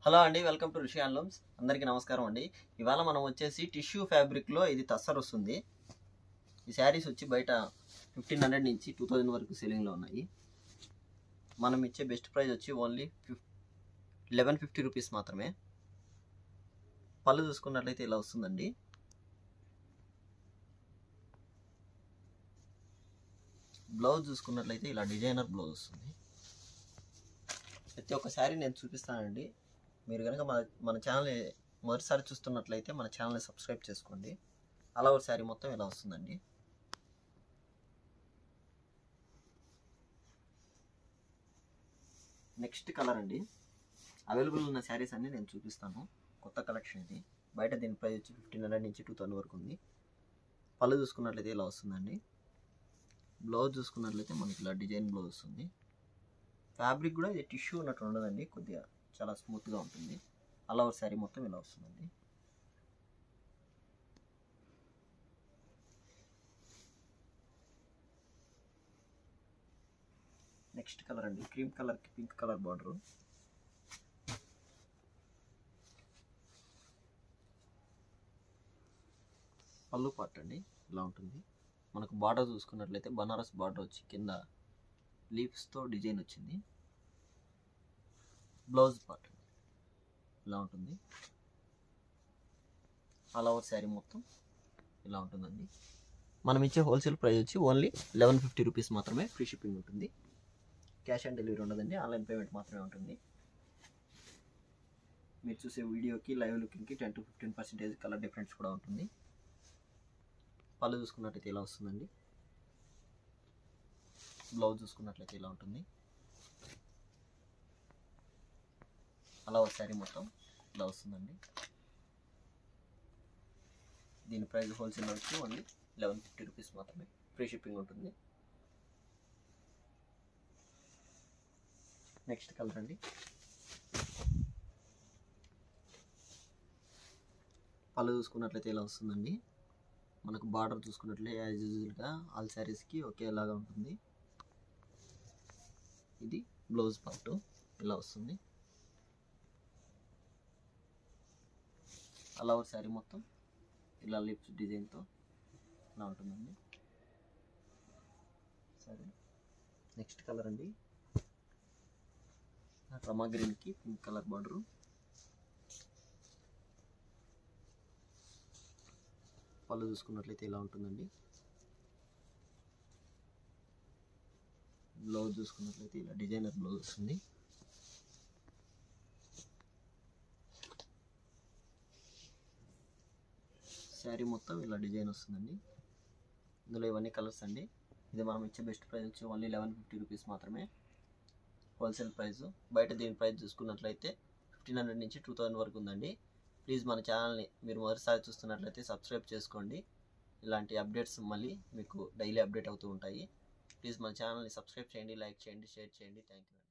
hello అండి welcome to ఋషి handlooms అందరికీ నమస్కారం అండి ఇవాళ మనం వచ్చేసి టిష్యూ ఫ్యాబ్రిక్లో ఇది తస్సర్ వస్తుంది ఈ శారీస్ వచ్చి బయట ఫిఫ్టీన్ హండ్రెడ్ నుంచి టూ థౌజండ్ వరకు సెల్లింగ్లో ఉన్నాయి మనం ఇచ్చే బెస్ట్ ప్రైస్ వచ్చి only fif eleven fifty rupees మాత్రమే పళ్ళు చూసుకున్నట్లయితే ఇలా వస్తుందండి బ్లౌజ్ చూసుకున్నట్లయితే ఇలా డిజైనర్ బ్లౌజ్ వస్తుంది ప్రతి ఒక్క శారీ నేను చూపిస్తానండి మీరు కనుక మన మన ఛానల్ మొదటిసారి చూస్తున్నట్లయితే మన ఛానల్ని సబ్స్క్రైబ్ చేసుకోండి అలా ఒక శారీ మొత్తం ఇలా వస్తుందండి నెక్స్ట్ కలర్ అండి అవైలబుల్ ఉన్న శారీస్ అన్ని నేను చూపిస్తాను కొత్త కలెక్షన్ ఇది బయట దీని ప్రైస్ వచ్చి ఫిఫ్టీన్ హండ్రెడ్ నుంచి టూ థౌసండ్ వరకు ఉంది పళ్ళు చూసుకున్నట్లయితే ఇలా వస్తుందండి బ్లౌజ్ చూసుకున్నట్లయితే మనకి ఇలా డిజైన్ బ్లౌజ్ వస్తుంది ఫ్యాబ్రిక్ కూడా ఇది టిష్యూ ఉన్నట్టు ఉండదండి కొద్దిగా చాలా స్మూత్గా ఉంటుంది అలా ఒక శారీ మొత్తం ఇలా వస్తుందండి నెక్స్ట్ కలర్ అండి క్రీమ్ కలర్కి pink colour border pallu part అండి ఇలా ఉంటుంది మనకు బార్డర్ చూసుకున్నట్లయితే బనారస్ బార్డర్ వచ్చి కింద లీవ్స్తో డిజైన్ వచ్చింది బ్లౌజ్ పార్ట్ ఇలా ఉంటుంది ఆల్ ఓవర్ శారీ మొత్తం ఇలా ఉంటుందండి మనం ఇచ్చే హోల్సేల్ ప్రైస్ వచ్చి ఓన్లీ లెవెన్ ఫిఫ్టీ రూపీస్ మాత్రమే ఫ్రీ షిప్పింగ్ ఉంటుంది క్యాష్ ఆన్ డెలివరీ ఉండదండి ఆన్లైన్ పేమెంట్ మాత్రమే ఉంటుంది మీరు చూసే వీడియోకి లైవ్ లుకింగ్కి ten to fifteen percentage colour difference కూడా ఉంటుంది పళ్ళు చూసుకున్నట్టయితే ఇలా వస్తుందండి బ్లౌజ్ చూసుకున్నట్లయితే ఇలా ఉంటుంది అలా ఒక శారీ మొత్తం ఇలా వస్తుందండి దీని ప్రైస్ హోల్సేల్ వచ్చి ఓన్లీ లెవెన్ ఫిఫ్టీ రూపీస్ మాత్రమే ఫ్రీ షిప్పింగ్ ఉంటుంది నెక్స్ట్ కలర్ అండి పళ్ళు చూసుకున్నట్లయితే ఇలా వస్తుందండి మనకు బార్డర్ చూసుకున్నట్లయితే యాజ్ యూజువల్గా ఆల్ శారీస్కి ఒకేలాగా ఉంటుంది ఇది బ్లౌజ్ పార్ట్ ఇలా వస్తుంది అలా ఒక శారీ మొత్తం ఇలా లిప్స్ డిజైన్తో ఇలా ఉంటుందండి సరే నెక్స్ట్ కలర్ అండి రమా గ్రీన్కి పింక్ కలర్ బార్డరు పళ్ళు చూసుకున్నట్లయితే ఇలా ఉంటుందండి బ్లౌజ్ చూసుకున్నట్లయితే ఇలా డిజైనర్ బ్లౌజ్ వస్తుంది శారీ మొత్తం ఇలా డిజైన్ వస్తుందండి ఇందులో ఇవన్నీ కలర్స్ అండి ఇది మనం ఇచ్చే బెస్ట్ ప్రైస్ వచ్చి ఓన్లీ లెవెన్ ఫిఫ్టీ రూపీస్ మాత్రమే హోల్సేల్ ప్రైస్ బయట దీని ప్రైస్ చూసుకున్నట్లయితే ఫిఫ్టీన్ హండ్రెడ్ నుంచి టూ థౌజండ్ వరకు ఉందండి ప్లీజ్ మన ఛానల్ని మీరు మొదటిసారి చూస్తున్నట్లయితే సబ్స్క్రైబ్ చేసుకోండి ఇలాంటి అప్డేట్స్ మళ్ళీ మీకు డైలీ అప్డేట్ అవుతూ ఉంటాయి ప్లీజ్ మన ఛానల్ని సబ్స్క్రైబ్ చేయండి లైక్ చేయండి షేర్ చేయండి థ్యాంక్ యూ